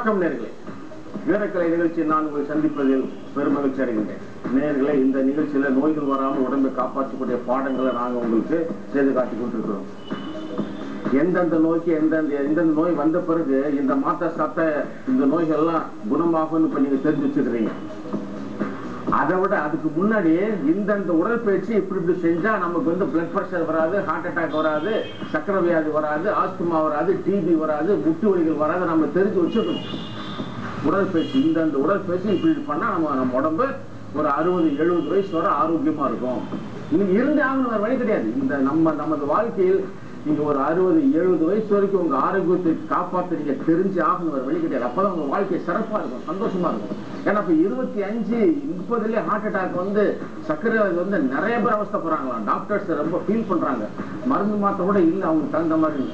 வணக்கம் நேர்களே வீரக்கலை நிகழ்ச்சியில் நான் உங்களை சந்திப்பதில் பெருமகிழ்ச்சி அடைகின்றேன் நேர்களே இந்த நிகழ்ச்சியில நோய்கள் வராமல் உடம்பை காப்பாற்றக்கூடிய பாடங்களை நாங்கள் உங்களுக்கு செய்து காட்டிக் கொண்டிருக்கிறோம் எந்தெந்த நோய்க்கு எந்தெந்த எந்தெந்த நோய் வந்த பிறகு இந்த மாத்திரை சாப்பிட்ட இந்த நோய்கள்லாம் குணமாகும்னு இப்ப நீங்க தெரிஞ்சு வச்சுக்கிறீங்க அதை விட அதுக்கு முன்னாடி இந்தந்த உடற்பயிற்சி இப்படி இப்படி செஞ்சா நமக்கு வந்து பிளட் பிரஷர் வராது ஹார்ட் அட்டாக் வராது சக்கரை வியாதி வராது ஆஸ்துமா வராது டிபி வராது முட்டு வலிகள் வராது நம்ம தெரிஞ்சு வச்சுக்கணும் உடற்பயிற்சி இந்தந்த உடற்பயிற்சி இப்படி இப்படி பண்ணா நம்ம நம்ம உடம்பு ஒரு அறுபது எழுபது வயசு வரை ஆரோக்கியமா இருக்கும் நீங்க இருந்து ஆகணும் வேற வழி கிடையாது இந்த நம்ம நமது வாழ்க்கையில் நீங்க ஒரு அறுபது எழுபது வயசு வரைக்கும் உங்க ஆரோக்கியத்தை காப்பாத்த நீங்க தெரிஞ்சு ஆகணும் வேற வழி கிடையாது அப்பதான் உங்க வாழ்க்கை சிறப்பா இருக்கும் சந்தோஷமா இருக்கும் ஏன்னா இப்ப இருபத்தி அஞ்சு முப்பதுலயே ஹார்ட் அட்டாக் வந்து சர்க்கரை வியாதி வந்து நிறைய பேர் அவஸ்தைப்படுறாங்களாம் டாக்டர்ஸ் ரொம்ப ஃபீல் பண்றாங்க மருந்து மாத்திரை கூட இல்லை அவங்க தகுந்த மாதிரி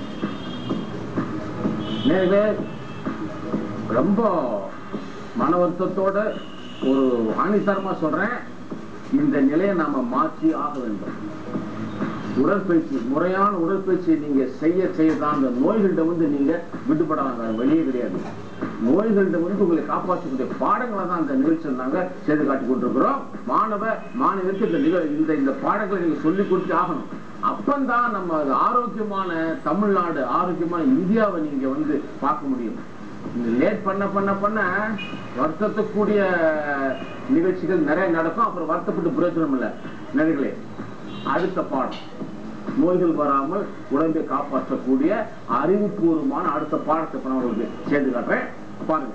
நேரவே ரொம்ப மன வருத்தத்தோட ஒரு ஆணித்தரமா சொல்றேன் இந்த நிலையை நாம மாற்றி ஆக வேண்டும் உடற்பயிற்சி முறையான உடற்பயிற்சியை நீங்க செய்ய செய்யதான் அந்த நோய்கள்கிட்ட வந்து நீங்க விடுபடலாம் வேற வெளியே கிடையாது நோய்கள்கிட்ட வந்து உங்களை காப்பாற்றக்கூடிய பாடங்களை தான் அந்த நிகழ்ச்சியில் நாங்க செய்து காட்டி கொண்டிருக்கிறோம் மாணவ மாணவருக்கு இந்த நிகழ் இந்த இந்த பாடங்களை நீங்க சொல்லி கொடுத்து ஆகணும் அப்பந்தான் நம்ம அது ஆரோக்கியமான தமிழ்நாடு ஆரோக்கியமான இந்தியாவை நீங்க வந்து பார்க்க முடியும் இந்த லேட் பண்ண பண்ண பண்ண வருத்தத்துக்கூடிய நிகழ்ச்சிகள் நிறைய நடக்கும் அப்புறம் வருத்தப்பட்டு பிரயோஜனம் இல்லை நேர்களே அடுத்த பாடம் நோய்கள் வராமல் உடம்பை காப்பாற்றக்கூடிய அறிவுபூர்வமான அடுத்த பாடத்தை இப்ப நான் உங்களுக்கு செய்து காட்டுறேன் பாருங்க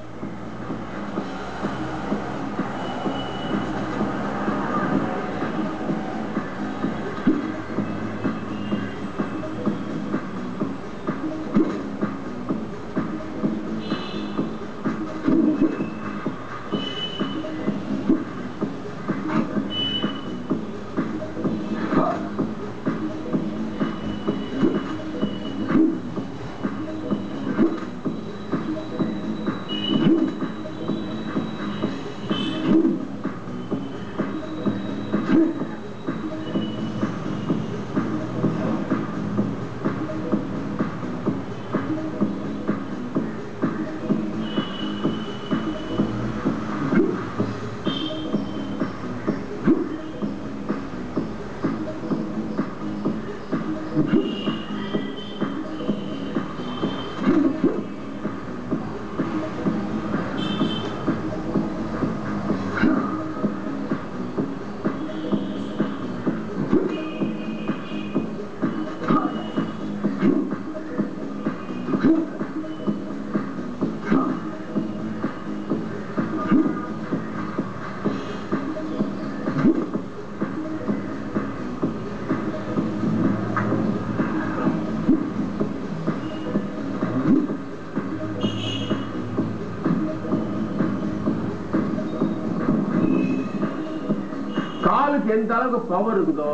காலுக்கு எந்த அளவுக்கு பவர் இருக்குதோ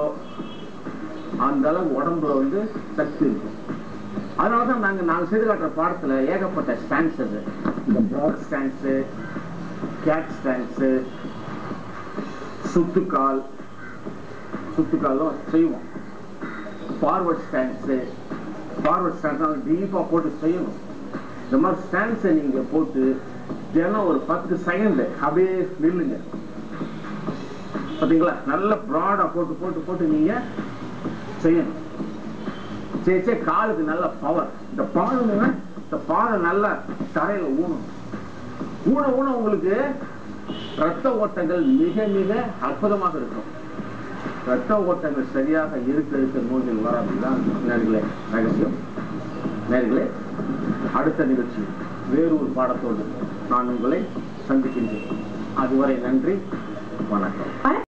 அந்த அளவுக்கு உடம்புல வந்து சக்தி இருக்கும் அதனாலதான் நாங்க நாங்க செய்து காட்டுற பாடத்துல ஏகப்பட்ட ஸ்டான்சஸ் இந்த பிராக் ஸ்டான்ஸ் கேட் ஸ்டான்ஸ் சுத்துக்கால் சுத்துக்காலும் செய்வோம் ஃபார்வர்ட் ஸ்டான்ஸ் ஃபார்வர்ட் ஸ்டான்ஸ் டீப்பா போட்டு செய்யணும் இந்த மாதிரி ஸ்டான்ஸை நீங்க போட்டு தினம் ஒரு பத்து செகண்ட் அப்படியே நில்லுங்க பாத்தீங்களா நல்ல ப்ராடா போட்டு போட்டு போட்டு நீங்க செய்யணும் சரி சரி காலுக்கு நல்ல பவர் இந்த பாதம் இந்த பாதம் நல்லா தரையில ஊனும் ஊன ஊன உங்களுக்கு ரத்த ஓட்டங்கள் மிக மிக அற்புதமாக இருக்கும் ரத்த ஓட்டங்கள் சரியாக இருக்க இருக்க நோய்கள் வராதுதான் நேர்களே ரகசியம் நேர்களே அடுத்த நிகழ்ச்சி வேறொரு பாடத்தோடு நான் உங்களை சந்திக்கின்றேன் அதுவரை நன்றி வணக்கம்